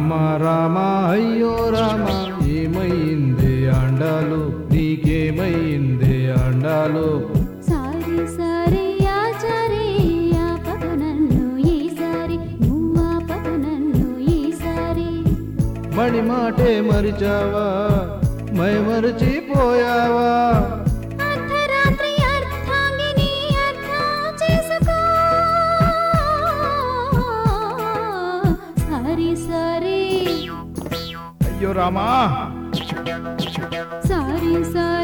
రామ రామ అయ్యో రామ ఏమైంది అండాలు నీకేమైంది అండాలు సారీ సారీ ఆచారి ఆపకు నన్ను ఈసారి నువ్వు ఆపకు నన్ను ఈసారి మణి మాటే మరిచావా మై మరచిపోయావా అర్ధరాత్రి అర్థాంగిని అర్థం చేసుకో సారీ సారీ అయ్యో రామా సారీ సారీ